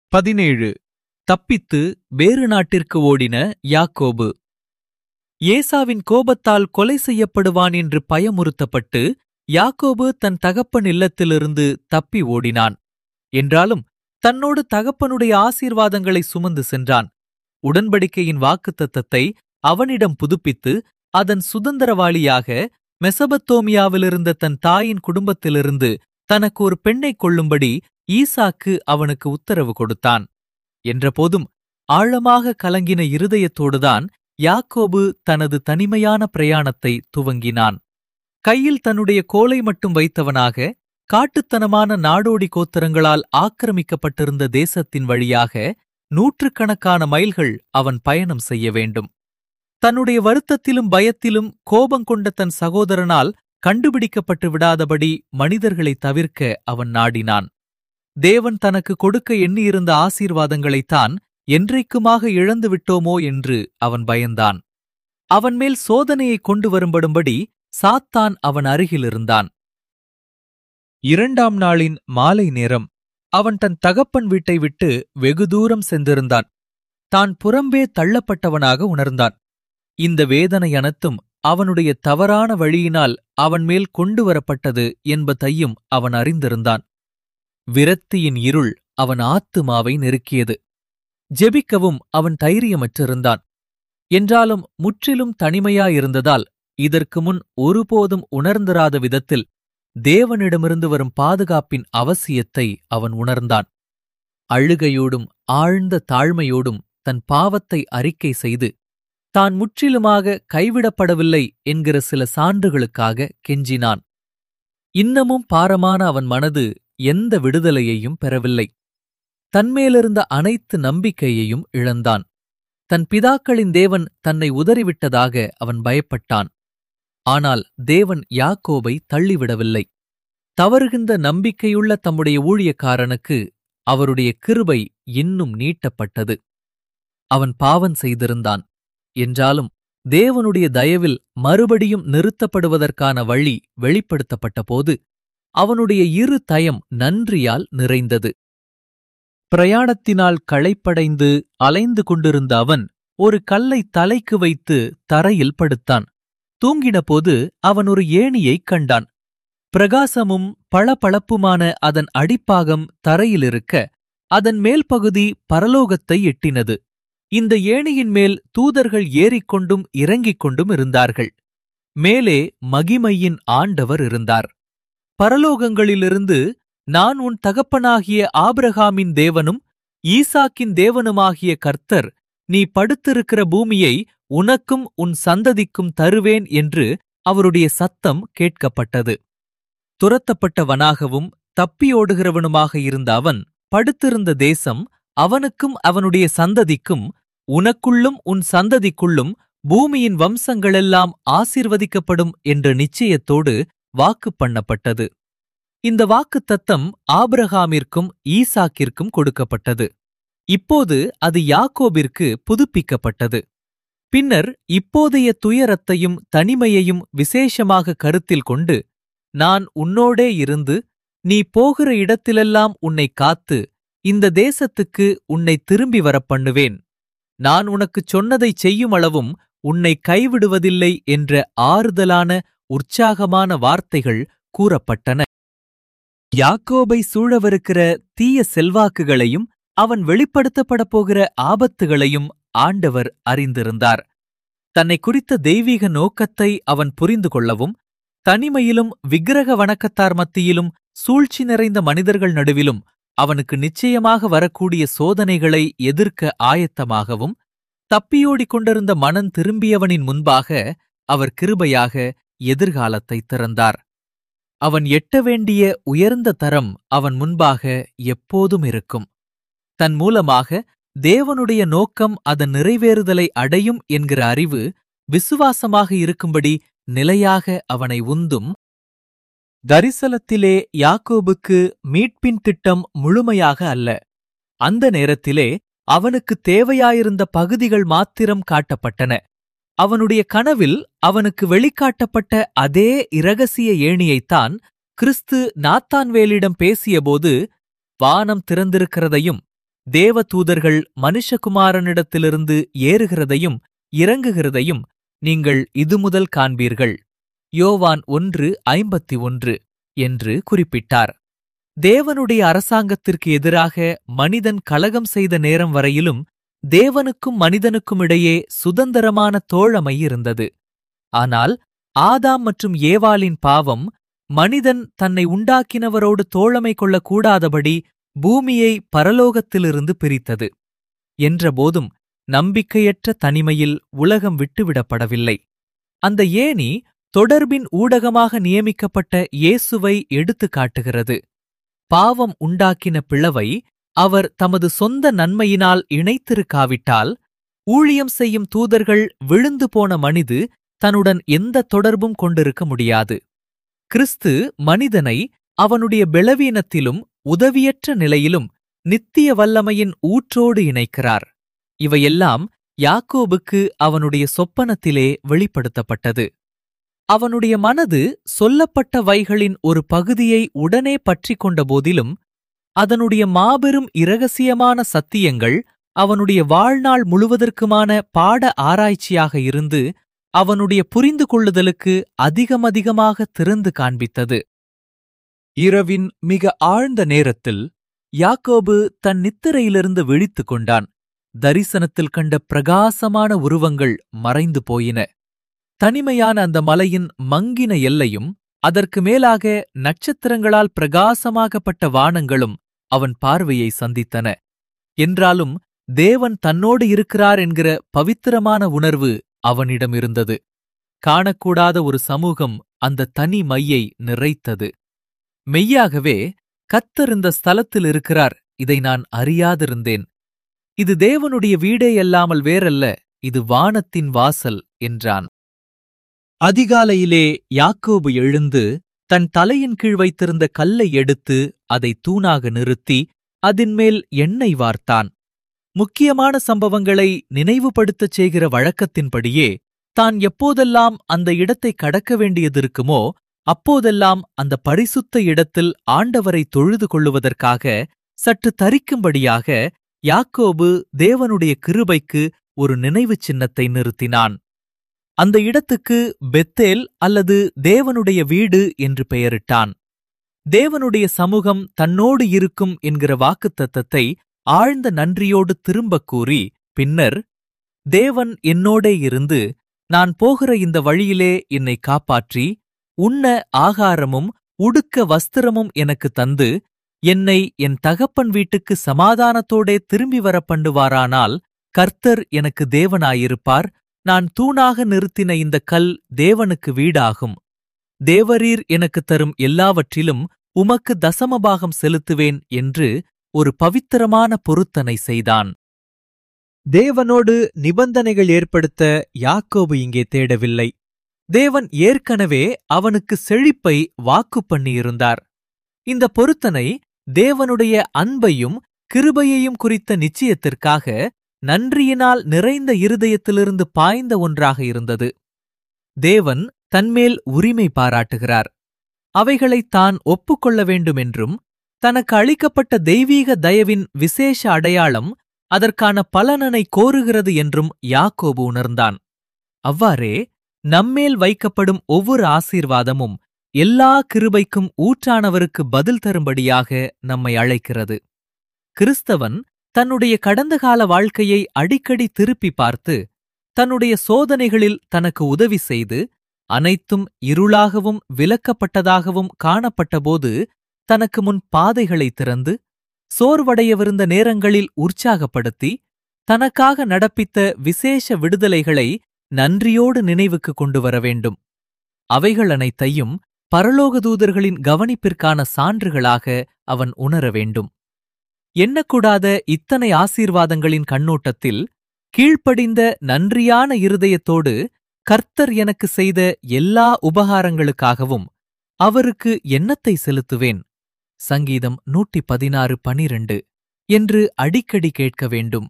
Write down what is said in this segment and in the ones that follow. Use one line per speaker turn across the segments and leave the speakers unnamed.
பதினேழு தப்பித்து வேறு நாட்டிற்கு ஓடின யாக்கோபு ஏசாவின் கோபத்தால் கொலை செய்யப்படுவான் என்று பயமுறுத்தப்பட்டு யாக்கோபு தன் தகப்பன் இல்லத்திலிருந்து தப்பி ஓடினான் என்றாலும் தன்னோடு தகப்பனுடைய ஆசீர்வாதங்களை சுமந்து சென்றான் உடன்படிக்கையின் வாக்குத்தத்தத்தை அவனிடம் புதுப்பித்து அதன் சுதந்திரவாளியாக மெசபத்தோமியாவிலிருந்த தன் தாயின் குடும்பத்திலிருந்து தனக்கு ஒரு பெண்ணைக் கொள்ளும்படி ஈசாக்கு அவனுக்கு உத்தரவு கொடுத்தான் என்றபோதும் ஆழமாக கலங்கின இருதயத்தோடுதான் யாக்கோபு தனது தனிமையான பிரயாணத்தை துவங்கினான் கையில் தன்னுடைய கோலை மட்டும் வைத்தவனாக காட்டுத்தனமான நாடோடி கோத்திரங்களால் ஆக்கிரமிக்கப்பட்டிருந்த தேசத்தின் வழியாக நூற்றுக்கணக்கான மைல்கள் அவன் பயணம் செய்ய வேண்டும் தன்னுடைய வருத்தத்திலும் பயத்திலும் கோபங்கொண்ட தன் சகோதரனால் கண்டுபிடிக்கப்பட்டு விடாதபடி மனிதர்களை தவிர்க்க அவன் நாடினான் தேவன் தனக்கு கொடுக்க எண்ணியிருந்த ஆசீர்வாதங்களைத்தான் என்றைக்குமாக இழந்து விட்டோமோ என்று அவன் பயந்தான் அவன் மேல் சோதனையை கொண்டு வரும்படும்படி சாத்தான் அவன் அருகிலிருந்தான் இரண்டாம் நாளின் மாலை நேரம் அவன் தன் தகப்பன் வீட்டை விட்டு வெகு தூரம் சென்றிருந்தான் தான் புறம்பே தள்ளப்பட்டவனாக உணர்ந்தான் இந்த வேதனை அனைத்தும் அவனுடைய தவறான வழியினால் அவன் மேல் கொண்டு வரப்பட்டது என்பதையும் அவன் அறிந்திருந்தான் விரக்தியின் இருள் அவன் ஆத்துமாவை நெருக்கியது ஜெபிக்கவும் அவன் தைரியமற்றிருந்தான் என்றாலும் முற்றிலும் தனிமையாயிருந்ததால் இதற்கு முன் ஒருபோதும் உணர்ந்திராத விதத்தில் தேவனிடமிருந்து வரும் பாதுகாப்பின் அவசியத்தை அவன் உணர்ந்தான் அழுகையோடும் ஆழ்ந்த தாழ்மையோடும் தன் பாவத்தை அறிக்கை செய்து தான் முற்றிலுமாக கைவிடப்படவில்லை என்கிற சில சான்றுகளுக்காக கெஞ்சினான் இன்னமும் பாரமான அவன் மனது எந்த விடுதலையையும் பெறவில்லை தன்மேலிருந்த அனைத்து நம்பிக்கையையும் இழந்தான் தன் பிதாக்களின் தேவன் தன்னை உதறிவிட்டதாக அவன் பயப்பட்டான் ஆனால் தேவன் யாக்கோபை தள்ளிவிடவில்லை தவறுகின்ற நம்பிக்கையுள்ள தம்முடைய ஊழியக்காரனுக்கு அவருடைய கிருபை இன்னும் நீட்டப்பட்டது அவன் பாவம் செய்திருந்தான் என்றாலும் தேவனுடைய தயவில் மறுபடியும் நிறுத்தப்படுவதற்கான வழி வெளிப்படுத்தப்பட்டபோது அவனுடைய இரு தயம் நன்றியால் நிறைந்தது பிரயாணத்தினால் களைப்படைந்து அலைந்து கொண்டிருந்த அவன் ஒரு கல்லை தலைக்கு வைத்து தரையில் படுத்தான் தூங்கினபோது அவன் ஒரு ஏணியைக் கண்டான் பிரகாசமும் பளபளப்புமான அதன் அடிப்பாகம் தரையிலிருக்க அதன் மேல் பகுதி பரலோகத்தை எட்டினது இந்த ஏணியின் மேல் தூதர்கள் ஏறிக்கொண்டும் இறங்கிக் கொண்டும் இருந்தார்கள் மேலே மகிமையின் ஆண்டவர் இருந்தார் பரலோகங்களிலிருந்து நான் உன் தகப்பனாகிய ஆபிரகாமின் தேவனும் ஈசாக்கின் தேவனுமாகிய கர்த்தர் நீ படுத்திருக்கிற பூமியை உனக்கும் உன் சந்ததிக்கும் தருவேன் என்று அவருடைய சத்தம் கேட்கப்பட்டது துரத்தப்பட்டவனாகவும் தப்பியோடுகிறவனுமாக இருந்த அவன் படுத்திருந்த தேசம் அவனுக்கும் அவனுடைய சந்ததிக்கும் உனக்குள்ளும் உன் சந்ததிக்குள்ளும் பூமியின் வம்சங்களெல்லாம் ஆசீர்வதிக்கப்படும் என்ற நிச்சயத்தோடு வாக்கு பண்ணப்பட்டது இந்த வாக்குத்தத்தம் ஆபிரகாமிற்கும் ஈசாக்கிற்கும் கொடுக்கப்பட்டது இப்போது அது யாக்கோபிற்கு புதுப்பிக்கப்பட்டது பின்னர் இப்போதைய துயரத்தையும் தனிமையையும் விசேஷமாக கருத்தில் கொண்டு நான் உன்னோடே இருந்து நீ போகிற இடத்திலெல்லாம் உன்னை காத்து இந்த தேசத்துக்கு உன்னை திரும்பி வரப் பண்ணுவேன் நான் உனக்குச் சொன்னதைச் செய்யும் அளவும் உன்னை கைவிடுவதில்லை என்ற ஆறுதலான உற்சாகமான வார்த்தைகள் கூறப்பட்டன யாக்கோபை சூழவிருக்கிற தீய செல்வாக்குகளையும் அவன் வெளிப்படுத்தப்படப் போகிற ஆபத்துகளையும் ஆண்டவர் அறிந்திருந்தார் தன்னை குறித்த தெய்வீக நோக்கத்தை அவன் புரிந்து கொள்ளவும் தனிமையிலும் விக்கிரக வணக்கத்தார் மத்தியிலும் சூழ்ச்சி நிறைந்த மனிதர்கள் நடுவிலும் அவனுக்கு நிச்சயமாக வரக்கூடிய சோதனைகளை எதிர்க்க ஆயத்தமாகவும் தப்பியோடிக் கொண்டிருந்த மனம் திரும்பியவனின் முன்பாக அவர் கிருபையாக எதிர்காலத்தை திறந்தார் அவன் எட்ட வேண்டிய உயர்ந்த தரம் அவன் முன்பாக எப்போதும் இருக்கும் தன் மூலமாக தேவனுடைய நோக்கம் அதன் நிறைவேறுதலை அடையும் என்கிற அறிவு விசுவாசமாக இருக்கும்படி நிலையாக அவனை உந்தும் தரிசனத்திலே யாக்கோபுக்கு மீட்பின் திட்டம் முழுமையாக அல்ல அந்த நேரத்திலே அவனுக்கு தேவையாயிருந்த பகுதிகள் மாத்திரம் காட்டப்பட்டன அவனுடைய கனவில் அவனுக்கு வெளிக்காட்டப்பட்ட அதே இரகசிய ஏணியைத்தான் கிறிஸ்து நாத்தான்வேலிடம் பேசியபோது வானம் திறந்திருக்கிறதையும் தேவ தூதர்கள் மனுஷகுமாரனிடத்திலிருந்து ஏறுகிறதையும் இறங்குகிறதையும் நீங்கள் இதுமுதல் காண்பீர்கள் யோவான் ஒன்று ஐம்பத்தி ஒன்று என்று குறிப்பிட்டார் தேவனுடைய அரசாங்கத்திற்கு எதிராக மனிதன் கலகம் செய்த நேரம் வரையிலும் தேவனுக்கும் மனிதனுக்கும் இடையே சுதந்திரமான தோழமை இருந்தது ஆனால் ஆதாம் மற்றும் ஏவாளின் பாவம் மனிதன் தன்னை உண்டாக்கினவரோடு தோழமை கொள்ளக்கூடாதபடி பூமியை பரலோகத்திலிருந்து பிரித்தது என்றபோதும் நம்பிக்கையற்ற தனிமையில் உலகம் விட்டுவிடப்படவில்லை அந்த ஏணி தொடர்பின் ஊடகமாக நியமிக்கப்பட்ட இயேசுவை எடுத்துக் காட்டுகிறது பாவம் உண்டாக்கின பிளவை அவர் தமது சொந்த நன்மையினால் இணைத்திருக்காவிட்டால் ஊழியம் செய்யும் தூதர்கள் விழுந்து போன மனிது தன்னுடன் எந்த தொடர்பும் கொண்டிருக்க முடியாது கிறிஸ்து மனிதனை அவனுடைய பெளவீனத்திலும் உதவியற்ற நிலையிலும் நித்திய வல்லமையின் ஊற்றோடு இணைக்கிறார் இவையெல்லாம் யாக்கோபுக்கு அவனுடைய சொப்பனத்திலே வெளிப்படுத்தப்பட்டது அவனுடைய மனது சொல்லப்பட்ட வைகளின் ஒரு பகுதியை உடனே பற்றிக் கொண்ட போதிலும் அதனுடைய மாபெரும் இரகசியமான சத்தியங்கள் அவனுடைய வாழ்நாள் முழுவதற்குமான பாட ஆராய்ச்சியாக இருந்து அவனுடைய புரிந்து கொள்ளுதலுக்கு அதிகமதிகமாக திறந்து காண்பித்தது இரவின் மிக ஆழ்ந்த நேரத்தில் யாக்கோபு தன் நித்திரையிலிருந்து விழித்துக் கொண்டான் தரிசனத்தில் கண்ட பிரகாசமான உருவங்கள் மறைந்து போயின தனிமையான அந்த மலையின் மங்கின எல்லையும் அதற்கு மேலாக நட்சத்திரங்களால் பிரகாசமாகப்பட்ட வானங்களும் அவன் பார்வையை சந்தித்தன என்றாலும் தேவன் தன்னோடு இருக்கிறார் என்கிற பவித்திரமான உணர்வு அவனிடம் இருந்தது காணக்கூடாத ஒரு சமூகம் அந்த தனி மையை நிறைத்தது மெய்யாகவே கத்தர் இந்த ஸ்தலத்தில் இருக்கிறார் இதை நான் அறியாதிருந்தேன் இது தேவனுடைய வீடே அல்லாமல் வேறல்ல இது வானத்தின் வாசல் என்றான் அதிகாலையிலே யாக்கோபு எழுந்து தன் தலையின் கீழ் வைத்திருந்த கல்லை எடுத்து அதை தூணாக நிறுத்தி அதின்மேல் எண்ணெய் வார்த்தான் முக்கியமான சம்பவங்களை நினைவுபடுத்தச் செய்கிற வழக்கத்தின்படியே தான் எப்போதெல்லாம் அந்த இடத்தை கடக்க வேண்டியதிருக்குமோ அப்போதெல்லாம் அந்த பரிசுத்த இடத்தில் ஆண்டவரை தொழுது கொள்ளுவதற்காக சற்று தரிக்கும்படியாக யாக்கோபு தேவனுடைய கிருபைக்கு ஒரு நினைவுச் சின்னத்தை நிறுத்தினான் அந்த இடத்துக்கு பெத்தேல் அல்லது தேவனுடைய வீடு என்று பெயரிட்டான் தேவனுடைய சமூகம் தன்னோடு இருக்கும் என்கிற வாக்குத்தத்தத்தை ஆழ்ந்த நன்றியோடு திரும்பக் கூறி பின்னர் தேவன் என்னோடே இருந்து நான் போகிற இந்த வழியிலே என்னை காப்பாற்றி உண்ண ஆகாரமும் உடுக்க வஸ்திரமும் எனக்கு தந்து என்னை என் தகப்பன் வீட்டுக்கு சமாதானத்தோடே திரும்பி வர பண்ணுவாரானால் கர்த்தர் எனக்கு தேவனாயிருப்பார் நான் தூணாக நிறுத்தின இந்த கல் தேவனுக்கு வீடாகும் தேவரீர் எனக்கு தரும் எல்லாவற்றிலும் உமக்கு தசமபாகம் செலுத்துவேன் என்று ஒரு பவித்திரமான பொருத்தனை செய்தான் தேவனோடு நிபந்தனைகள் ஏற்படுத்த யாக்கோபு இங்கே தேடவில்லை தேவன் ஏற்கனவே அவனுக்கு செழிப்பை வாக்கு பண்ணியிருந்தார் இந்த பொருத்தனை தேவனுடைய அன்பையும் கிருபையையும் குறித்த நிச்சயத்திற்காக நன்றியினால் நிறைந்த இருதயத்திலிருந்து பாய்ந்த ஒன்றாக இருந்தது தேவன் தன்மேல் உரிமை பாராட்டுகிறார் அவைகளை தான் ஒப்புக்கொள்ள வேண்டுமென்றும் தனக்கு அளிக்கப்பட்ட தெய்வீக தயவின் விசேஷ அடையாளம் அதற்கான பலனனை கோருகிறது என்றும் யாக்கோபு உணர்ந்தான் அவ்வாறே நம்மேல் வைக்கப்படும் ஒவ்வொரு ஆசீர்வாதமும் எல்லா கிருபைக்கும் ஊற்றானவருக்கு பதில் தரும்படியாக நம்மை அழைக்கிறது கிறிஸ்தவன் தன்னுடைய கடந்த கால வாழ்க்கையை அடிக்கடி திருப்பி பார்த்து தன்னுடைய சோதனைகளில் தனக்கு உதவி செய்து அனைத்தும் இருளாகவும் விலக்கப்பட்டதாகவும் காணப்பட்டபோது தனக்கு முன் பாதைகளை திறந்து சோர்வடையவிருந்த நேரங்களில் உற்சாகப்படுத்தி தனக்காக நடப்பித்த விசேஷ விடுதலைகளை நன்றியோடு நினைவுக்கு கொண்டு வர வேண்டும் அவைகள் அனைத்தையும் பரலோக தூதர்களின் கவனிப்பிற்கான சான்றுகளாக அவன் உணர வேண்டும் எண்ணக்கூடாத இத்தனை ஆசீர்வாதங்களின் கண்ணோட்டத்தில் கீழ்ப்படிந்த நன்றியான இருதயத்தோடு கர்த்தர் எனக்கு செய்த எல்லா உபகாரங்களுக்காகவும் அவருக்கு எண்ணத்தை செலுத்துவேன் சங்கீதம் நூற்றி பதினாறு பனிரண்டு என்று அடிக்கடி கேட்க வேண்டும்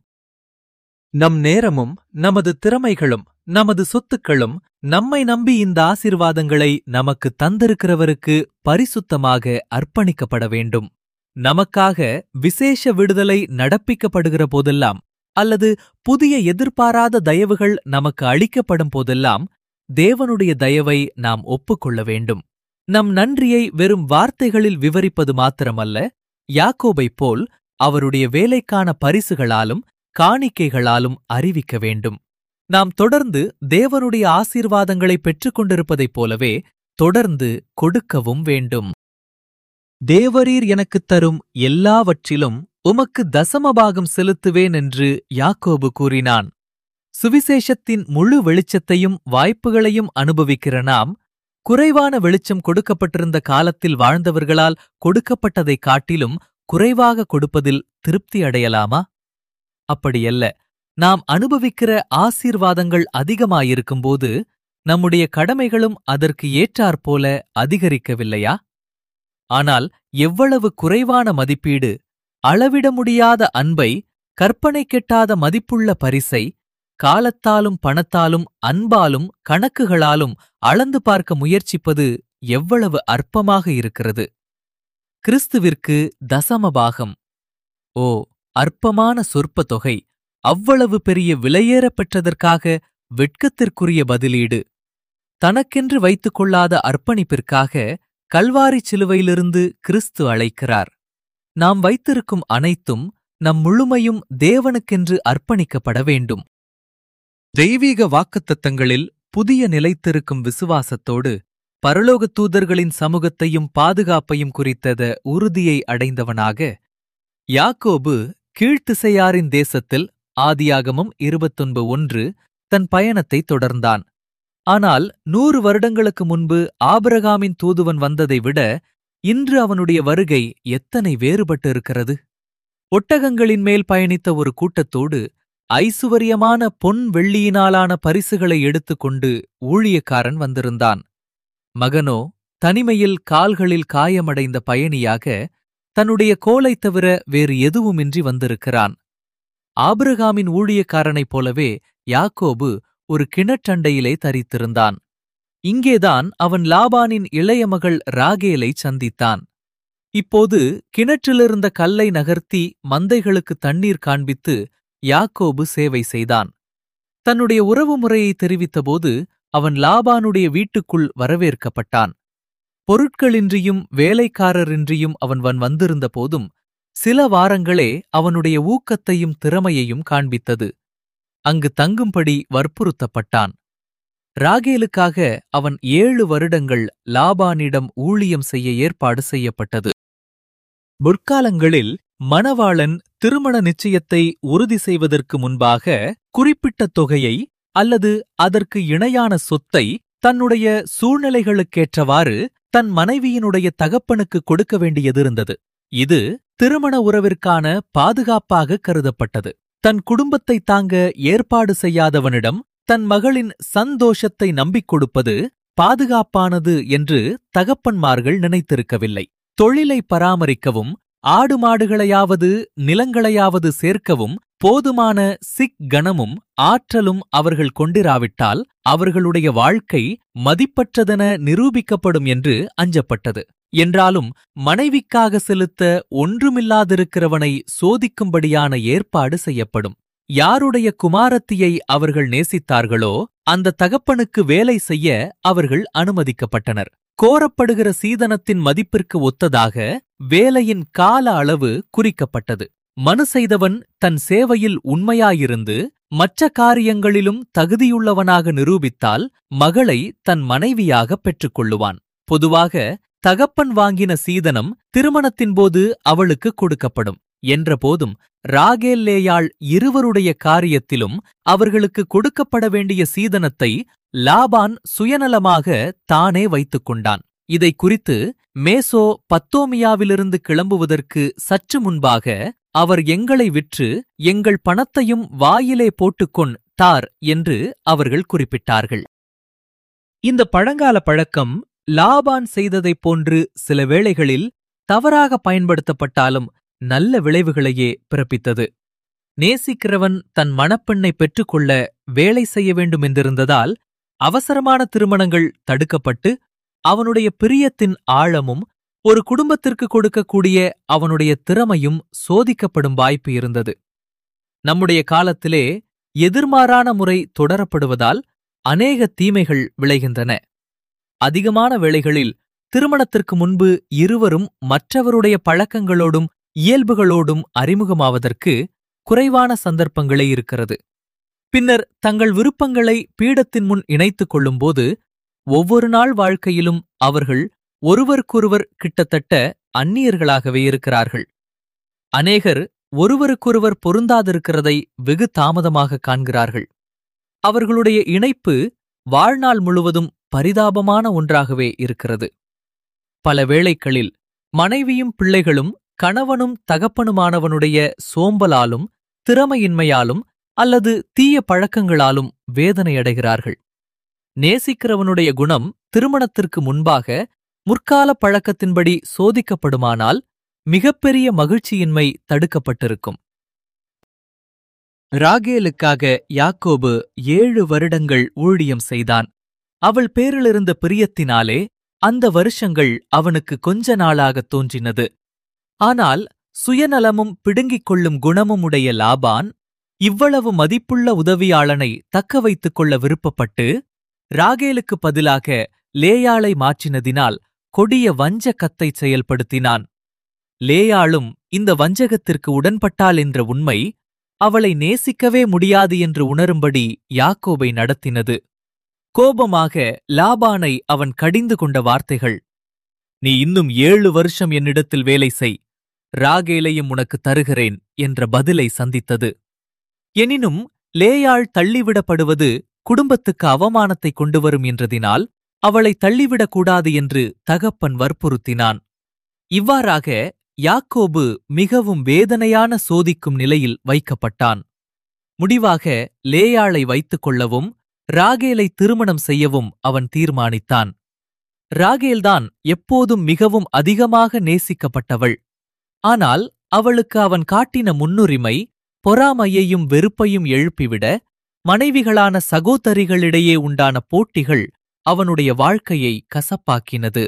நம் நேரமும் நமது திறமைகளும் நமது சொத்துக்களும் நம்மை நம்பி இந்த ஆசீர்வாதங்களை நமக்கு தந்திருக்கிறவருக்கு பரிசுத்தமாக அர்ப்பணிக்கப்பட வேண்டும் நமக்காக விசேஷ விடுதலை நடப்பிக்கப்படுகிற போதெல்லாம் அல்லது புதிய எதிர்பாராத தயவுகள் நமக்கு அளிக்கப்படும் போதெல்லாம் தேவனுடைய தயவை நாம் ஒப்புக்கொள்ள வேண்டும் நம் நன்றியை வெறும் வார்த்தைகளில் விவரிப்பது மாத்திரமல்ல யாக்கோபைப் போல் அவருடைய வேலைக்கான பரிசுகளாலும் காணிக்கைகளாலும் அறிவிக்க வேண்டும் நாம் தொடர்ந்து தேவனுடைய ஆசீர்வாதங்களை பெற்றுக் கொண்டிருப்பதைப் போலவே தொடர்ந்து கொடுக்கவும் வேண்டும் தேவரீர் எனக்குத் தரும் எல்லாவற்றிலும் உமக்கு தசமபாகம் செலுத்துவேன் என்று யாக்கோபு கூறினான் சுவிசேஷத்தின் முழு வெளிச்சத்தையும் வாய்ப்புகளையும் அனுபவிக்கிற நாம் குறைவான வெளிச்சம் கொடுக்கப்பட்டிருந்த காலத்தில் வாழ்ந்தவர்களால் கொடுக்கப்பட்டதைக் காட்டிலும் குறைவாக கொடுப்பதில் திருப்தி அடையலாமா அப்படியல்ல நாம் அனுபவிக்கிற ஆசீர்வாதங்கள் அதிகமாயிருக்கும்போது நம்முடைய கடமைகளும் அதற்கு ஏற்றாற்போல அதிகரிக்கவில்லையா ஆனால் எவ்வளவு குறைவான மதிப்பீடு அளவிட முடியாத அன்பை கற்பனை கெட்டாத மதிப்புள்ள பரிசை காலத்தாலும் பணத்தாலும் அன்பாலும் கணக்குகளாலும் அளந்து பார்க்க முயற்சிப்பது எவ்வளவு அற்பமாக இருக்கிறது கிறிஸ்துவிற்கு தசமபாகம் ஓ அற்பமான சொற்ப தொகை அவ்வளவு பெரிய விலையேறப் பெற்றதற்காக வெட்கத்திற்குரிய பதிலீடு தனக்கென்று வைத்துக் கொள்ளாத அர்ப்பணிப்பிற்காக கல்வாரிச் சிலுவையிலிருந்து கிறிஸ்து அழைக்கிறார் நாம் வைத்திருக்கும் அனைத்தும் நம் முழுமையும் தேவனுக்கென்று அர்ப்பணிக்கப்பட வேண்டும் தெய்வீக வாக்குத்தத்தங்களில் புதிய நிலைத்திருக்கும் விசுவாசத்தோடு பரலோகத் தூதர்களின் சமூகத்தையும் பாதுகாப்பையும் குறித்தத உறுதியை அடைந்தவனாக யாக்கோபு கீழ்த்திசையாரின் தேசத்தில் ஆதியாகமம் இருபத்தொன்பது ஒன்று தன் பயணத்தை தொடர்ந்தான் ஆனால் நூறு வருடங்களுக்கு முன்பு ஆபிரகாமின் தூதுவன் வந்ததை விட இன்று அவனுடைய வருகை எத்தனை வேறுபட்டு இருக்கிறது ஒட்டகங்களின் மேல் பயணித்த ஒரு கூட்டத்தோடு ஐசுவரியமான பொன் வெள்ளியினாலான பரிசுகளை எடுத்துக்கொண்டு ஊழியக்காரன் வந்திருந்தான் மகனோ தனிமையில் கால்களில் காயமடைந்த பயணியாக தன்னுடைய கோலைத் தவிர வேறு எதுவுமின்றி வந்திருக்கிறான் ஆபிரகாமின் ஊழியக்காரனைப் போலவே யாக்கோபு ஒரு கிணற்றண்டையிலே தரித்திருந்தான் இங்கேதான் அவன் லாபானின் இளைய மகள் ராகேலை சந்தித்தான் இப்போது கிணற்றிலிருந்த கல்லை நகர்த்தி மந்தைகளுக்கு தண்ணீர் காண்பித்து யாக்கோபு சேவை செய்தான் தன்னுடைய உறவு முறையை தெரிவித்தபோது அவன் லாபானுடைய வீட்டுக்குள் வரவேற்கப்பட்டான் பொருட்களின்றியும் வேலைக்காரரின்றியும் அவன் வன் வந்திருந்த போதும் சில வாரங்களே அவனுடைய ஊக்கத்தையும் திறமையையும் காண்பித்தது அங்கு தங்கும்படி வற்புறுத்தப்பட்டான் ராகேலுக்காக அவன் ஏழு வருடங்கள் லாபானிடம் ஊழியம் செய்ய ஏற்பாடு செய்யப்பட்டது முற்காலங்களில் மணவாளன் திருமண நிச்சயத்தை உறுதி செய்வதற்கு முன்பாக குறிப்பிட்ட தொகையை அல்லது அதற்கு இணையான சொத்தை தன்னுடைய சூழ்நிலைகளுக்கேற்றவாறு தன் மனைவியினுடைய தகப்பனுக்கு கொடுக்க வேண்டியதிருந்தது இது திருமண உறவிற்கான பாதுகாப்பாக கருதப்பட்டது தன் குடும்பத்தை தாங்க ஏற்பாடு செய்யாதவனிடம் தன் மகளின் சந்தோஷத்தை நம்பிக் கொடுப்பது பாதுகாப்பானது என்று தகப்பன்மார்கள் நினைத்திருக்கவில்லை தொழிலை பராமரிக்கவும் ஆடு மாடுகளையாவது நிலங்களையாவது சேர்க்கவும் போதுமான சிக் கணமும் ஆற்றலும் அவர்கள் கொண்டிராவிட்டால் அவர்களுடைய வாழ்க்கை மதிப்பற்றதென நிரூபிக்கப்படும் என்று அஞ்சப்பட்டது என்றாலும் மனைவிக்காக செலுத்த ஒன்றுமில்லாதிருக்கிறவனை சோதிக்கும்படியான ஏற்பாடு செய்யப்படும் யாருடைய குமாரத்தியை அவர்கள் நேசித்தார்களோ அந்த தகப்பனுக்கு வேலை செய்ய அவர்கள் அனுமதிக்கப்பட்டனர் கோரப்படுகிற சீதனத்தின் மதிப்பிற்கு ஒத்ததாக வேலையின் கால அளவு குறிக்கப்பட்டது மனு செய்தவன் தன் சேவையில் உண்மையாயிருந்து மற்ற காரியங்களிலும் தகுதியுள்ளவனாக நிரூபித்தால் மகளை தன் மனைவியாக பெற்றுக்கொள்ளுவான் பொதுவாக தகப்பன் வாங்கின சீதனம் திருமணத்தின்போது அவளுக்கு கொடுக்கப்படும் என்றபோதும் ராகேல் லேயாள் இருவருடைய காரியத்திலும் அவர்களுக்கு கொடுக்கப்பட வேண்டிய சீதனத்தை லாபான் சுயநலமாக தானே வைத்துக் கொண்டான் இதை குறித்து மேசோ பத்தோமியாவிலிருந்து கிளம்புவதற்கு சற்று முன்பாக அவர் எங்களை விற்று எங்கள் பணத்தையும் வாயிலே போட்டுக்கொண் தார் என்று அவர்கள் குறிப்பிட்டார்கள் இந்த பழங்கால பழக்கம் லாபான் செய்ததைப் போன்று சில வேளைகளில் தவறாக பயன்படுத்தப்பட்டாலும் நல்ல விளைவுகளையே பிறப்பித்தது நேசிக்கிறவன் தன் மணப்பெண்ணை பெற்றுக்கொள்ள வேலை செய்ய வேண்டும் என்றிருந்ததால் அவசரமான திருமணங்கள் தடுக்கப்பட்டு அவனுடைய பிரியத்தின் ஆழமும் ஒரு குடும்பத்திற்கு கொடுக்கக்கூடிய அவனுடைய திறமையும் சோதிக்கப்படும் வாய்ப்பு இருந்தது நம்முடைய காலத்திலே எதிர்மாறான முறை தொடரப்படுவதால் அநேக தீமைகள் விளைகின்றன அதிகமான வேளைகளில் திருமணத்திற்கு முன்பு இருவரும் மற்றவருடைய பழக்கங்களோடும் இயல்புகளோடும் அறிமுகமாவதற்கு குறைவான சந்தர்ப்பங்களே இருக்கிறது பின்னர் தங்கள் விருப்பங்களை பீடத்தின் முன் இணைத்துக் கொள்ளும்போது ஒவ்வொரு நாள் வாழ்க்கையிலும் அவர்கள் ஒருவருக்கொருவர் கிட்டத்தட்ட அந்நியர்களாகவே இருக்கிறார்கள் அநேகர் ஒருவருக்கொருவர் பொருந்தாதிருக்கிறதை வெகு தாமதமாக காண்கிறார்கள் அவர்களுடைய இணைப்பு வாழ்நாள் முழுவதும் பரிதாபமான ஒன்றாகவே இருக்கிறது பல வேளைகளில் மனைவியும் பிள்ளைகளும் கணவனும் தகப்பனுமானவனுடைய சோம்பலாலும் திறமையின்மையாலும் அல்லது தீய பழக்கங்களாலும் வேதனையடைகிறார்கள் நேசிக்கிறவனுடைய குணம் திருமணத்திற்கு முன்பாக முற்கால பழக்கத்தின்படி சோதிக்கப்படுமானால் மிகப்பெரிய மகிழ்ச்சியின்மை தடுக்கப்பட்டிருக்கும் ராகேலுக்காக யாக்கோபு ஏழு வருடங்கள் ஊழியம் செய்தான் அவள் பேரிலிருந்த பிரியத்தினாலே அந்த வருஷங்கள் அவனுக்கு கொஞ்ச நாளாகத் தோன்றினது ஆனால் சுயநலமும் பிடுங்கிக் கொள்ளும் குணமும் உடைய லாபான் இவ்வளவு மதிப்புள்ள உதவியாளனை தக்க வைத்துக் கொள்ள விருப்பப்பட்டு ராகேலுக்கு பதிலாக லேயாளை மாற்றினதினால் கொடிய வஞ்ச கத்தை செயல்படுத்தினான் லேயாளும் இந்த வஞ்சகத்திற்கு உடன்பட்டாள் என்ற உண்மை அவளை நேசிக்கவே முடியாது என்று உணரும்படி யாக்கோபை நடத்தினது கோபமாக லாபானை அவன் கடிந்து கொண்ட வார்த்தைகள் நீ இன்னும் ஏழு வருஷம் என்னிடத்தில் வேலை செய் ராகேலையும் உனக்கு தருகிறேன் என்ற பதிலை சந்தித்தது எனினும் லேயாள் தள்ளிவிடப்படுவது குடும்பத்துக்கு அவமானத்தை கொண்டுவரும் என்றதினால் அவளை தள்ளிவிடக்கூடாது என்று தகப்பன் வற்புறுத்தினான் இவ்வாறாக யாக்கோபு மிகவும் வேதனையான சோதிக்கும் நிலையில் வைக்கப்பட்டான் முடிவாக லேயாளை வைத்துக் கொள்ளவும் ராகேலை திருமணம் செய்யவும் அவன் தீர்மானித்தான் ராகேல்தான் எப்போதும் மிகவும் அதிகமாக நேசிக்கப்பட்டவள் ஆனால் அவளுக்கு அவன் காட்டின முன்னுரிமை பொறாமையையும் வெறுப்பையும் எழுப்பிவிட மனைவிகளான சகோதரிகளிடையே உண்டான போட்டிகள் அவனுடைய வாழ்க்கையை கசப்பாக்கினது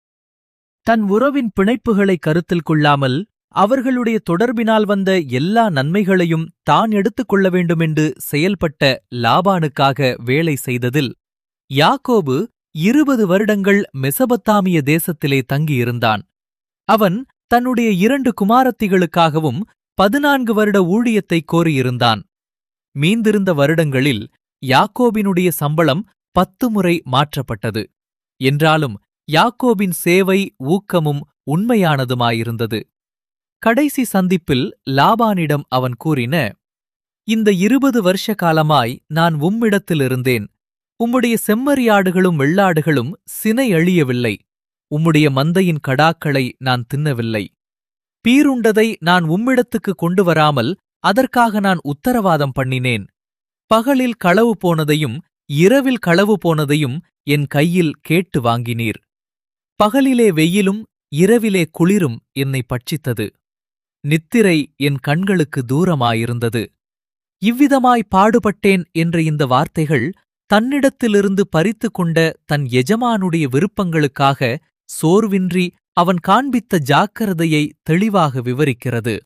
தன் உறவின் பிணைப்புகளை கருத்தில் கொள்ளாமல் அவர்களுடைய தொடர்பினால் வந்த எல்லா நன்மைகளையும் தான் எடுத்துக் கொள்ள வேண்டுமென்று செயல்பட்ட லாபானுக்காக வேலை செய்ததில் யாக்கோபு இருபது வருடங்கள் மெசபத்தாமிய தேசத்திலே தங்கியிருந்தான் அவன் தன்னுடைய இரண்டு குமாரத்திகளுக்காகவும் பதினான்கு வருட ஊழியத்தை கோரியிருந்தான் மீந்திருந்த வருடங்களில் யாக்கோபினுடைய சம்பளம் பத்து முறை மாற்றப்பட்டது என்றாலும் யாக்கோபின் சேவை ஊக்கமும் உண்மையானதுமாயிருந்தது கடைசி சந்திப்பில் லாபானிடம் அவன் கூறின இந்த இருபது வருஷ காலமாய் நான் உம்மிடத்திலிருந்தேன் உம்முடைய செம்மறியாடுகளும் வெள்ளாடுகளும் சினை அழியவில்லை உம்முடைய மந்தையின் கடாக்களை நான் தின்னவில்லை பீருண்டதை நான் உம்மிடத்துக்கு கொண்டு வராமல் அதற்காக நான் உத்தரவாதம் பண்ணினேன் பகலில் களவு போனதையும் இரவில் களவு போனதையும் என் கையில் கேட்டு வாங்கினீர் பகலிலே வெயிலும் இரவிலே குளிரும் என்னை பட்சித்தது நித்திரை என் கண்களுக்கு தூரமாயிருந்தது இவ்விதமாய் பாடுபட்டேன் என்ற இந்த வார்த்தைகள் தன்னிடத்திலிருந்து பறித்து கொண்ட தன் எஜமானுடைய விருப்பங்களுக்காக சோர்வின்றி அவன் காண்பித்த ஜாக்கிரதையை தெளிவாக விவரிக்கிறது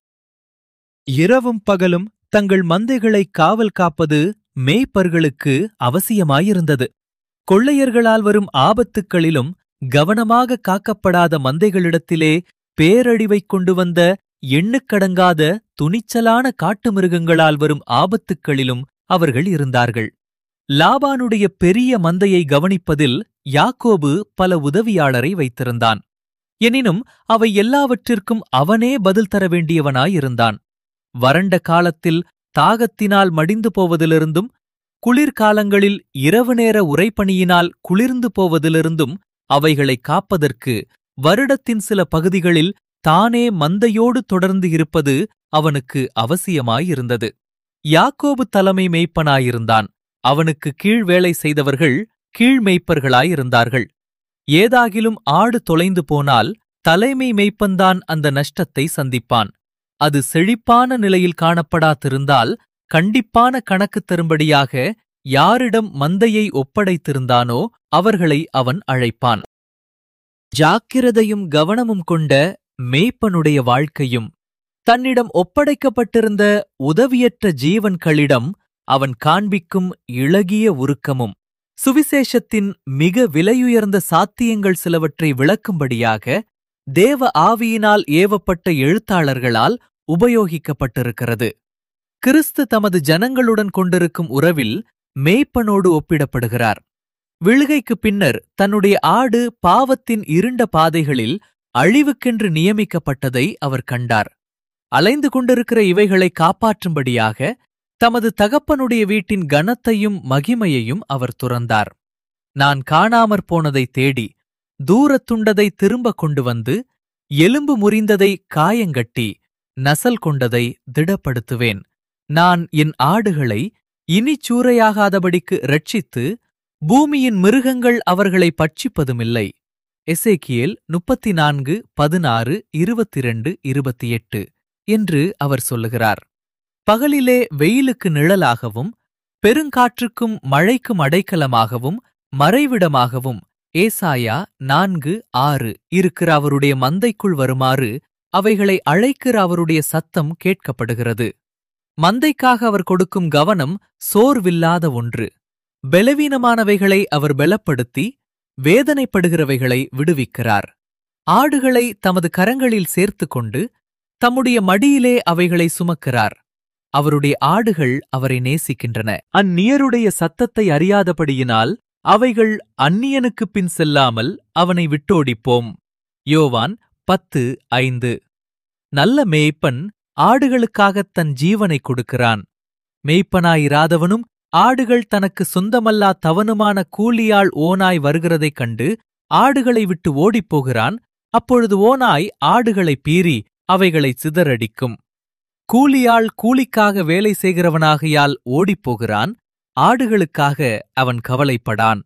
இரவும் பகலும் தங்கள் மந்தைகளை காவல் காப்பது மேய்ப்பர்களுக்கு அவசியமாயிருந்தது கொள்ளையர்களால் வரும் ஆபத்துக்களிலும் கவனமாக காக்கப்படாத மந்தைகளிடத்திலே பேரழிவைக் கொண்டு வந்த எண்ணுக்கடங்காத துணிச்சலான காட்டு மிருகங்களால் வரும் ஆபத்துக்களிலும் அவர்கள் இருந்தார்கள் லாபானுடைய பெரிய மந்தையை கவனிப்பதில் யாக்கோபு பல உதவியாளரை வைத்திருந்தான் எனினும் அவை எல்லாவற்றிற்கும் அவனே பதில் தர வேண்டியவனாயிருந்தான் வறண்ட காலத்தில் தாகத்தினால் மடிந்து போவதிலிருந்தும் குளிர்காலங்களில் இரவு நேர உறைபனியினால் குளிர்ந்து போவதிலிருந்தும் அவைகளைக் காப்பதற்கு வருடத்தின் சில பகுதிகளில் தானே மந்தையோடு தொடர்ந்து இருப்பது அவனுக்கு அவசியமாயிருந்தது யாக்கோபு தலைமை மேய்ப்பனாயிருந்தான் அவனுக்கு கீழ் வேலை செய்தவர்கள் கீழ் மேய்ப்பர்களாயிருந்தார்கள் ஏதாகிலும் ஆடு தொலைந்து போனால் தலைமை மேய்ப்பன்தான் அந்த நஷ்டத்தை சந்திப்பான் அது செழிப்பான நிலையில் காணப்படாதிருந்தால் கண்டிப்பான கணக்கு தரும்படியாக யாரிடம் மந்தையை ஒப்படைத்திருந்தானோ அவர்களை அவன் அழைப்பான் ஜாக்கிரதையும் கவனமும் கொண்ட மேய்ப்பனுடைய வாழ்க்கையும் தன்னிடம் ஒப்படைக்கப்பட்டிருந்த உதவியற்ற ஜீவன்களிடம் அவன் காண்பிக்கும் இளகிய உருக்கமும் சுவிசேஷத்தின் மிக விலையுயர்ந்த சாத்தியங்கள் சிலவற்றை விளக்கும்படியாக தேவ ஆவியினால் ஏவப்பட்ட எழுத்தாளர்களால் உபயோகிக்கப்பட்டிருக்கிறது கிறிஸ்து தமது ஜனங்களுடன் கொண்டிருக்கும் உறவில் மேய்ப்பனோடு ஒப்பிடப்படுகிறார் விழுகைக்குப் பின்னர் தன்னுடைய ஆடு பாவத்தின் இருண்ட பாதைகளில் அழிவுக்கென்று நியமிக்கப்பட்டதை அவர் கண்டார் அலைந்து கொண்டிருக்கிற இவைகளை காப்பாற்றும்படியாக தமது தகப்பனுடைய வீட்டின் கனத்தையும் மகிமையையும் அவர் துறந்தார் நான் காணாமற் போனதை தேடி தூரத்துண்டதை திரும்ப கொண்டு வந்து எலும்பு முறிந்ததை காயங்கட்டி நசல் கொண்டதை திடப்படுத்துவேன் நான் என் ஆடுகளை இனிச் சூறையாகாதபடிக்கு ரட்சித்து பூமியின் மிருகங்கள் அவர்களை பட்சிப்பதுமில்லை எசேக்கியேல் முப்பத்தி நான்கு பதினாறு இருபத்திரண்டு இருபத்தி எட்டு என்று அவர் சொல்லுகிறார் பகலிலே வெயிலுக்கு நிழலாகவும் பெருங்காற்றுக்கும் மழைக்கும் அடைக்கலமாகவும் மறைவிடமாகவும் ஏசாயா நான்கு ஆறு இருக்கிற அவருடைய மந்தைக்குள் வருமாறு அவைகளை அழைக்கிற அவருடைய சத்தம் கேட்கப்படுகிறது மந்தைக்காக அவர் கொடுக்கும் கவனம் சோர்வில்லாத ஒன்று பலவீனமானவைகளை அவர் பலப்படுத்தி வேதனைப்படுகிறவைகளை விடுவிக்கிறார் ஆடுகளை தமது கரங்களில் சேர்த்துக் கொண்டு தம்முடைய மடியிலே அவைகளை சுமக்கிறார் அவருடைய ஆடுகள் அவரை நேசிக்கின்றன அந்நியருடைய சத்தத்தை அறியாதபடியினால் அவைகள் அந்நியனுக்குப் பின் செல்லாமல் அவனை விட்டோடிப்போம் யோவான் பத்து ஐந்து நல்ல மேய்ப்பன் ஆடுகளுக்காகத் தன் ஜீவனை கொடுக்கிறான் மேய்ப்பனாயிராதவனும் ஆடுகள் தனக்கு சொந்தமல்லா தவனுமான கூலியாள் ஓனாய் வருகிறதைக் கண்டு ஆடுகளை விட்டு ஓடிப்போகிறான் அப்பொழுது ஓனாய் ஆடுகளை பீறி அவைகளை சிதறடிக்கும் கூலியாள் கூலிக்காக வேலை செய்கிறவனாகையால் ஓடிப்போகிறான் ஆடுகளுக்காக அவன் கவலைப்படான்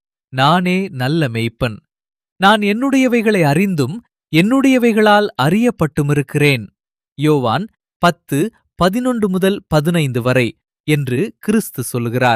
நானே நல்ல மேய்ப்பன் நான் என்னுடையவைகளை அறிந்தும் என்னுடையவைகளால் அறியப்பட்டுமிருக்கிறேன் யோவான் பத்து பதினொன்று முதல் பதினைந்து வரை என்று கிறிஸ்து சொல்கிறார்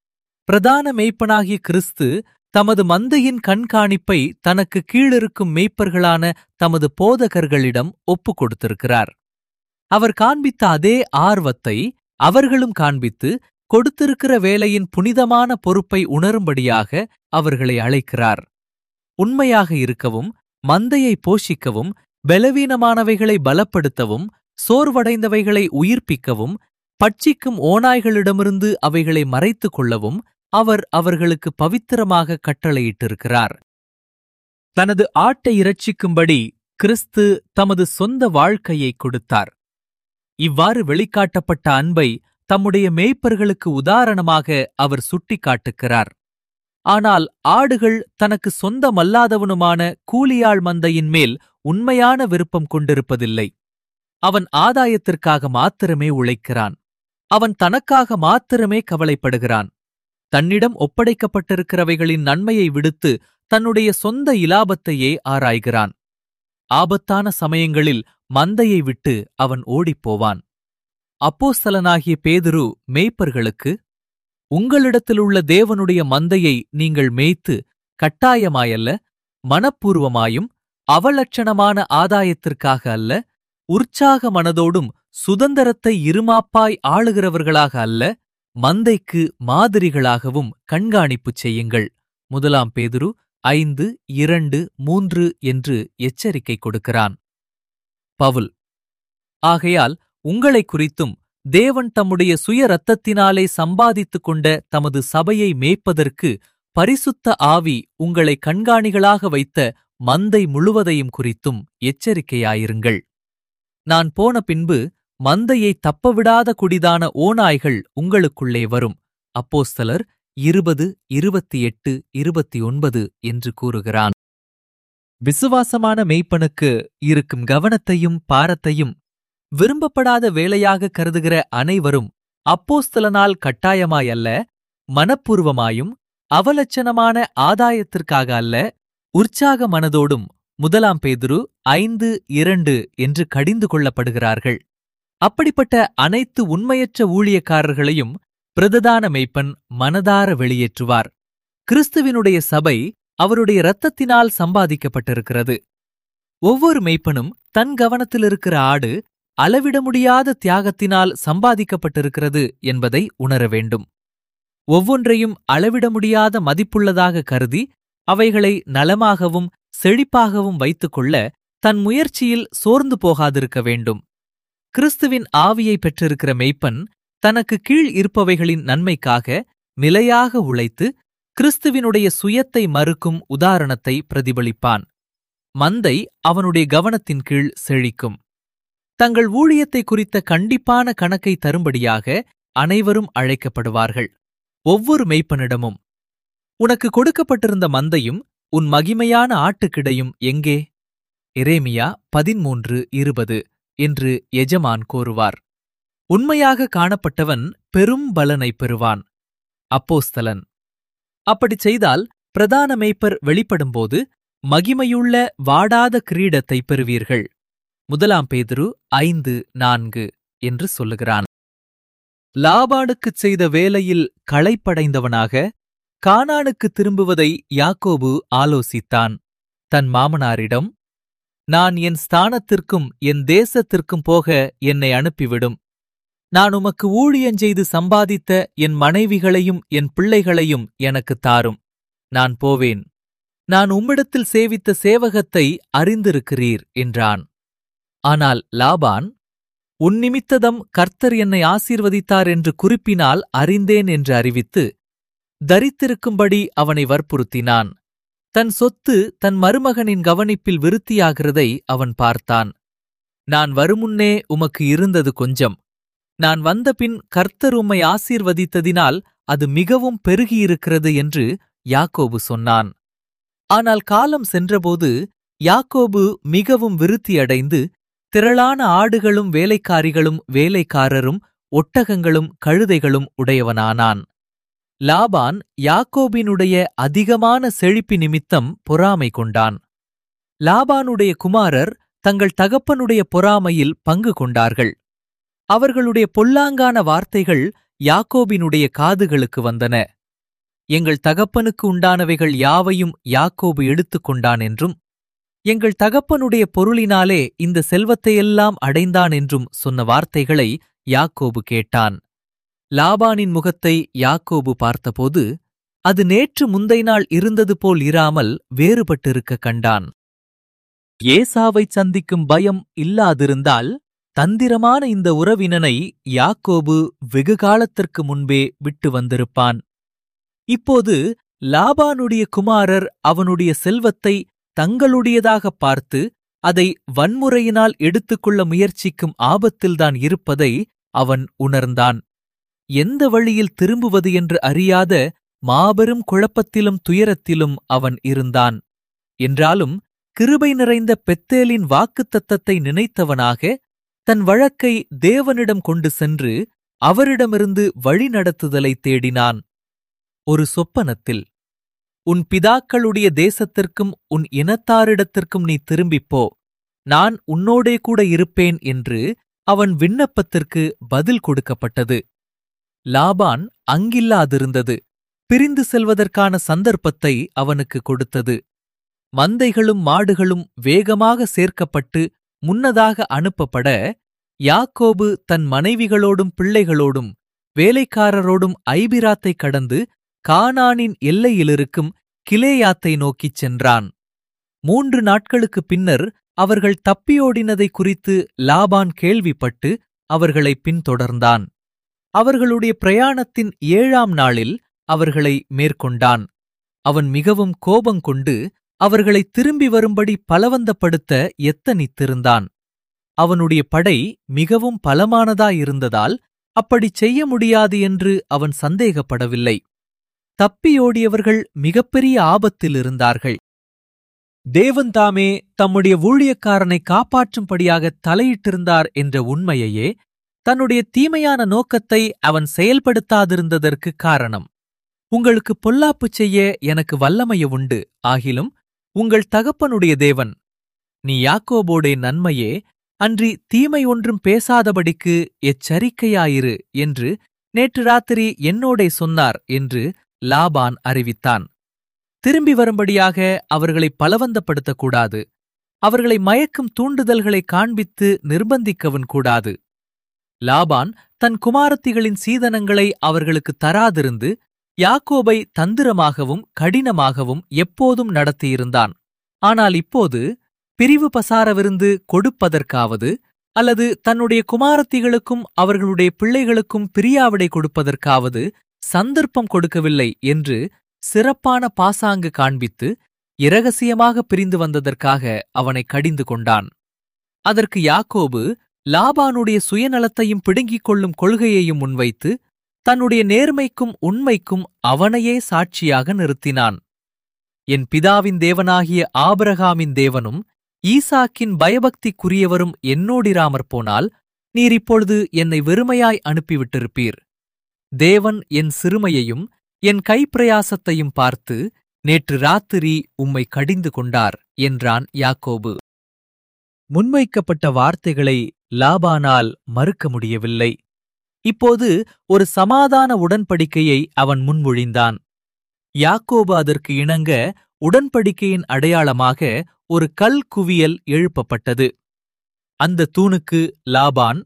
பிரதான மேய்ப்பனாகிய கிறிஸ்து தமது மந்தையின் கண்காணிப்பை தனக்கு கீழிருக்கும் மேய்ப்பர்களான தமது போதகர்களிடம் ஒப்புக் கொடுத்திருக்கிறார் அவர் காண்பித்த அதே ஆர்வத்தை அவர்களும் காண்பித்து கொடுத்திருக்கிற வேலையின் புனிதமான பொறுப்பை உணரும்படியாக அவர்களை அழைக்கிறார் உண்மையாக இருக்கவும் மந்தையை போஷிக்கவும் பலவீனமானவைகளை பலப்படுத்தவும் சோர்வடைந்தவைகளை உயிர்ப்பிக்கவும் பட்சிக்கும் ஓநாய்களிடமிருந்து அவைகளை மறைத்துக் கொள்ளவும் அவர் அவர்களுக்கு பவித்திரமாக கட்டளையிட்டிருக்கிறார் தனது ஆட்டை இரட்சிக்கும்படி கிறிஸ்து தமது சொந்த வாழ்க்கையை கொடுத்தார் இவ்வாறு வெளிக்காட்டப்பட்ட அன்பை தம்முடைய மேய்ப்பர்களுக்கு உதாரணமாக அவர் சுட்டிக்காட்டுகிறார் ஆனால் ஆடுகள் தனக்கு சொந்தமல்லாதவனுமான கூலியாள் மந்தையின் மேல் உண்மையான விருப்பம் கொண்டிருப்பதில்லை அவன் ஆதாயத்திற்காக மாத்திரமே உழைக்கிறான் அவன் தனக்காக மாத்திரமே கவலைப்படுகிறான் தன்னிடம் ஒப்படைக்கப்பட்டிருக்கிறவைகளின் நன்மையை விடுத்து தன்னுடைய சொந்த இலாபத்தையே ஆராய்கிறான் ஆபத்தான சமயங்களில் மந்தையை விட்டு அவன் ஓடிப்போவான் அப்போஸ்தலனாகிய பேதுரு மேய்ப்பர்களுக்கு உங்களிடத்திலுள்ள தேவனுடைய மந்தையை நீங்கள் மேய்த்து கட்டாயமாயல்ல மனப்பூர்வமாயும் அவலட்சணமான ஆதாயத்திற்காக அல்ல உற்சாக மனதோடும் சுதந்திரத்தை இருமாப்பாய் ஆளுகிறவர்களாக அல்ல மந்தைக்கு மாதிரிகளாகவும் கண்காணிப்பு செய்யுங்கள் முதலாம் பேதுரு ஐந்து இரண்டு மூன்று என்று எச்சரிக்கை கொடுக்கிறான் பவுல் ஆகையால் உங்களை குறித்தும் தேவன் தம்முடைய சுய இரத்தத்தினாலே சம்பாதித்துக் கொண்ட தமது சபையை மேய்ப்பதற்கு பரிசுத்த ஆவி உங்களை கண்காணிகளாக வைத்த மந்தை முழுவதையும் குறித்தும் எச்சரிக்கையாயிருங்கள் நான் போன பின்பு மந்தையை தப்பவிடாத குடிதான ஓநாய்கள் உங்களுக்குள்ளே வரும் அப்போஸ்தலர் இருபது இருபத்தி எட்டு இருபத்தி ஒன்பது என்று கூறுகிறான் விசுவாசமான மெய்ப்பனுக்கு இருக்கும் கவனத்தையும் பாரத்தையும் விரும்பப்படாத வேலையாக கருதுகிற அனைவரும் அப்போஸ்தலனால் கட்டாயமாயல்ல மனப்பூர்வமாயும் அவலட்சணமான ஆதாயத்திற்காக அல்ல உற்சாக மனதோடும் முதலாம் பேதுரு ஐந்து இரண்டு என்று கடிந்து கொள்ளப்படுகிறார்கள் அப்படிப்பட்ட அனைத்து உண்மையற்ற ஊழியக்காரர்களையும் பிரததான மெய்ப்பன் மனதார வெளியேற்றுவார் கிறிஸ்துவினுடைய சபை அவருடைய இரத்தத்தினால் சம்பாதிக்கப்பட்டிருக்கிறது ஒவ்வொரு மெய்ப்பனும் தன் கவனத்தில் இருக்கிற ஆடு அளவிட முடியாத தியாகத்தினால் சம்பாதிக்கப்பட்டிருக்கிறது என்பதை உணர வேண்டும் ஒவ்வொன்றையும் அளவிட முடியாத மதிப்புள்ளதாக கருதி அவைகளை நலமாகவும் செழிப்பாகவும் வைத்துக்கொள்ள தன் முயற்சியில் சோர்ந்து போகாதிருக்க வேண்டும் கிறிஸ்துவின் ஆவியை பெற்றிருக்கிற மெய்ப்பன் தனக்கு கீழ் இருப்பவைகளின் நன்மைக்காக நிலையாக உழைத்து கிறிஸ்துவினுடைய சுயத்தை மறுக்கும் உதாரணத்தை பிரதிபலிப்பான் மந்தை அவனுடைய கவனத்தின் கீழ் செழிக்கும் தங்கள் ஊழியத்தை குறித்த கண்டிப்பான கணக்கை தரும்படியாக அனைவரும் அழைக்கப்படுவார்கள் ஒவ்வொரு மெய்ப்பனிடமும் உனக்கு கொடுக்கப்பட்டிருந்த மந்தையும் உன் மகிமையான ஆட்டுக்கிடையும் எங்கே எரேமியா பதிமூன்று இருபது என்று எஜமான் கோருவார் உண்மையாக காணப்பட்டவன் பெரும் பலனை பெறுவான் அப்போஸ்தலன் அப்படிச் செய்தால் பிரதான மேய்ப்பர் வெளிப்படும்போது மகிமையுள்ள வாடாத கிரீடத்தை பெறுவீர்கள் முதலாம் பேதுரு ஐந்து நான்கு என்று சொல்லுகிறான் லாபானுக்குச் செய்த வேலையில் களைப்படைந்தவனாக கானானுக்கு திரும்புவதை யாக்கோபு ஆலோசித்தான் தன் மாமனாரிடம் நான் என் ஸ்தானத்திற்கும் என் தேசத்திற்கும் போக என்னை அனுப்பிவிடும் நான் உமக்கு ஊழியஞ்செய்து சம்பாதித்த என் மனைவிகளையும் என் பிள்ளைகளையும் எனக்குத் தாரும் நான் போவேன் நான் உம்மிடத்தில் சேவித்த சேவகத்தை அறிந்திருக்கிறீர் என்றான் ஆனால் லாபான் உன் நிமித்ததம் கர்த்தர் என்னை ஆசீர்வதித்தார் என்று குறிப்பினால் அறிந்தேன் என்று அறிவித்து தரித்திருக்கும்படி அவனை வற்புறுத்தினான் தன் சொத்து தன் மருமகனின் கவனிப்பில் விருத்தியாகிறதை அவன் பார்த்தான் நான் வருமுன்னே உமக்கு இருந்தது கொஞ்சம் நான் வந்தபின் கர்த்தர் உம்மை ஆசீர்வதித்ததினால் அது மிகவும் பெருகியிருக்கிறது என்று யாக்கோபு சொன்னான் ஆனால் காலம் சென்றபோது யாக்கோபு மிகவும் விருத்தியடைந்து திரளான ஆடுகளும் வேலைக்காரிகளும் வேலைக்காரரும் ஒட்டகங்களும் கழுதைகளும் உடையவனானான் லாபான் யாக்கோபினுடைய அதிகமான செழிப்பு நிமித்தம் பொறாமை கொண்டான் லாபானுடைய குமாரர் தங்கள் தகப்பனுடைய பொறாமையில் பங்கு கொண்டார்கள் அவர்களுடைய பொல்லாங்கான வார்த்தைகள் யாக்கோபினுடைய காதுகளுக்கு வந்தன எங்கள் தகப்பனுக்கு உண்டானவைகள் யாவையும் யாக்கோபு எடுத்துக் கொண்டான் என்றும் எங்கள் தகப்பனுடைய பொருளினாலே இந்த செல்வத்தையெல்லாம் அடைந்தான் என்றும் சொன்ன வார்த்தைகளை யாக்கோபு கேட்டான் லாபானின் முகத்தை யாக்கோபு பார்த்தபோது அது நேற்று முந்தை நாள் இருந்தது போல் இராமல் வேறுபட்டிருக்க கண்டான் ஏசாவைச் சந்திக்கும் பயம் இல்லாதிருந்தால் தந்திரமான இந்த உறவினனை யாக்கோபு வெகு காலத்திற்கு முன்பே விட்டு வந்திருப்பான் இப்போது லாபானுடைய குமாரர் அவனுடைய செல்வத்தை தங்களுடையதாகப் பார்த்து அதை வன்முறையினால் எடுத்துக்கொள்ள முயற்சிக்கும் ஆபத்தில்தான் இருப்பதை அவன் உணர்ந்தான் எந்த வழியில் திரும்புவது என்று அறியாத மாபெரும் குழப்பத்திலும் துயரத்திலும் அவன் இருந்தான் என்றாலும் கிருபை நிறைந்த பெத்தேலின் வாக்குத்தத்தத்தை நினைத்தவனாக தன் வழக்கை தேவனிடம் கொண்டு சென்று அவரிடமிருந்து வழிநடத்துதலை தேடினான் ஒரு சொப்பனத்தில் உன் பிதாக்களுடைய தேசத்திற்கும் உன் இனத்தாரிடத்திற்கும் நீ திரும்பிப் போ நான் உன்னோடே கூட இருப்பேன் என்று அவன் விண்ணப்பத்திற்கு பதில் கொடுக்கப்பட்டது லாபான் அங்கில்லாதிருந்தது பிரிந்து செல்வதற்கான சந்தர்ப்பத்தை அவனுக்கு கொடுத்தது மந்தைகளும் மாடுகளும் வேகமாக சேர்க்கப்பட்டு முன்னதாக அனுப்பப்பட யாக்கோபு தன் மனைவிகளோடும் பிள்ளைகளோடும் வேலைக்காரரோடும் ஐபிராத்தை கடந்து கானானின் எல்லையிலிருக்கும் கிலேயாத்தை நோக்கிச் சென்றான் மூன்று நாட்களுக்குப் பின்னர் அவர்கள் தப்பியோடினதை குறித்து லாபான் கேள்விப்பட்டு அவர்களை பின்தொடர்ந்தான் அவர்களுடைய பிரயாணத்தின் ஏழாம் நாளில் அவர்களை மேற்கொண்டான் அவன் மிகவும் கோபங்கொண்டு அவர்களை திரும்பி வரும்படி பலவந்தப்படுத்த எத்தனித்திருந்தான் அவனுடைய படை மிகவும் பலமானதாயிருந்ததால் அப்படிச் செய்ய முடியாது என்று அவன் சந்தேகப்படவில்லை தப்பியோடியவர்கள் மிகப்பெரிய ஆபத்தில் இருந்தார்கள் தேவன் தாமே தம்முடைய ஊழியக்காரனை காப்பாற்றும்படியாக தலையிட்டிருந்தார் என்ற உண்மையையே தன்னுடைய தீமையான நோக்கத்தை அவன் செயல்படுத்தாதிருந்ததற்கு காரணம் உங்களுக்கு பொல்லாப்பு செய்ய எனக்கு வல்லமைய உண்டு ஆகிலும் உங்கள் தகப்பனுடைய தேவன் நீ யாக்கோபோடே நன்மையே அன்றி தீமை ஒன்றும் பேசாதபடிக்கு எச்சரிக்கையாயிரு என்று நேற்று ராத்திரி என்னோடே சொன்னார் என்று லாபான் அறிவித்தான் திரும்பி வரும்படியாக அவர்களை பலவந்தப்படுத்தக்கூடாது அவர்களை மயக்கும் தூண்டுதல்களை காண்பித்து நிர்பந்திக்கவும் கூடாது லாபான் தன் குமாரத்திகளின் சீதனங்களை அவர்களுக்கு தராதிருந்து யாக்கோபை தந்திரமாகவும் கடினமாகவும் எப்போதும் நடத்தியிருந்தான் ஆனால் இப்போது பிரிவு பசாரவிருந்து கொடுப்பதற்காவது அல்லது தன்னுடைய குமாரத்திகளுக்கும் அவர்களுடைய பிள்ளைகளுக்கும் பிரியாவிடை கொடுப்பதற்காவது சந்தர்ப்பம் கொடுக்கவில்லை என்று சிறப்பான பாசாங்கு காண்பித்து இரகசியமாக பிரிந்து வந்ததற்காக அவனை கடிந்து கொண்டான் அதற்கு யாக்கோபு லாபானுடைய சுயநலத்தையும் பிடுங்கிக் கொள்ளும் கொள்கையையும் முன்வைத்து தன்னுடைய நேர்மைக்கும் உண்மைக்கும் அவனையே சாட்சியாக நிறுத்தினான் என் பிதாவின் தேவனாகிய ஆபிரகாமின் தேவனும் ஈசாக்கின் பயபக்திக்குரியவரும் என்னோடிராமற் போனால் நீர் இப்பொழுது என்னை வெறுமையாய் அனுப்பிவிட்டிருப்பீர் தேவன் என் சிறுமையையும் என் கைப்பிரயாசத்தையும் பார்த்து நேற்று ராத்திரி உம்மை கடிந்து கொண்டார் என்றான் யாக்கோபு முன்வைக்கப்பட்ட வார்த்தைகளை லாபானால் மறுக்க முடியவில்லை இப்போது ஒரு சமாதான உடன்படிக்கையை அவன் முன்மொழிந்தான் யாக்கோபு அதற்கு இணங்க உடன்படிக்கையின் அடையாளமாக ஒரு கல் குவியல் எழுப்பப்பட்டது அந்த தூணுக்கு லாபான்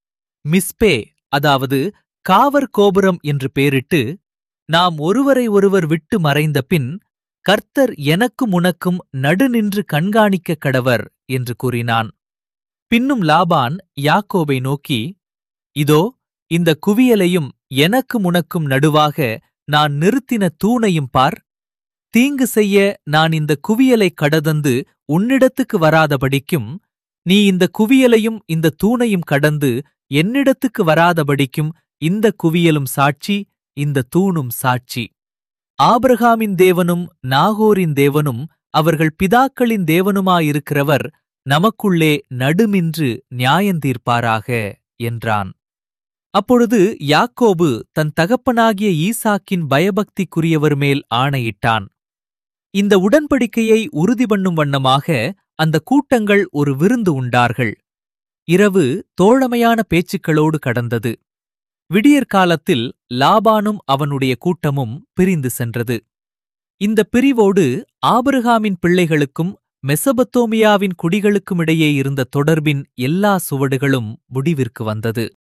மிஸ்பே அதாவது காவர் கோபுரம் என்று பெயரிட்டு நாம் ஒருவரை ஒருவர் விட்டு மறைந்த பின் கர்த்தர் எனக்கும் உனக்கும் நடுநின்று கண்காணிக்க கடவர் என்று கூறினான் பின்னும் லாபான் யாக்கோபை நோக்கி இதோ இந்த குவியலையும் எனக்கும் உனக்கும் நடுவாக நான் நிறுத்தின தூணையும் பார் தீங்கு செய்ய நான் இந்த குவியலை கடந்து உன்னிடத்துக்கு வராதபடிக்கும் நீ இந்த குவியலையும் இந்த தூணையும் கடந்து என்னிடத்துக்கு வராதபடிக்கும் இந்த குவியலும் சாட்சி இந்த தூணும் சாட்சி ஆபிரகாமின் தேவனும் நாகோரின் தேவனும் அவர்கள் பிதாக்களின் தேவனுமாயிருக்கிறவர் நமக்குள்ளே நடுமின்று நியாயந்தீர்ப்பாராக என்றான் அப்பொழுது யாக்கோபு தன் தகப்பனாகிய ஈசாக்கின் பயபக்திக்குரியவர் மேல் ஆணையிட்டான் இந்த உடன்படிக்கையை உறுதி பண்ணும் வண்ணமாக அந்த கூட்டங்கள் ஒரு விருந்து உண்டார்கள் இரவு தோழமையான பேச்சுக்களோடு கடந்தது விடியற்காலத்தில் லாபானும் அவனுடைய கூட்டமும் பிரிந்து சென்றது இந்த பிரிவோடு ஆபிரகாமின் பிள்ளைகளுக்கும் மெசபத்தோமியாவின் குடிகளுக்குமிடையே இருந்த தொடர்பின் எல்லா சுவடுகளும் முடிவிற்கு வந்தது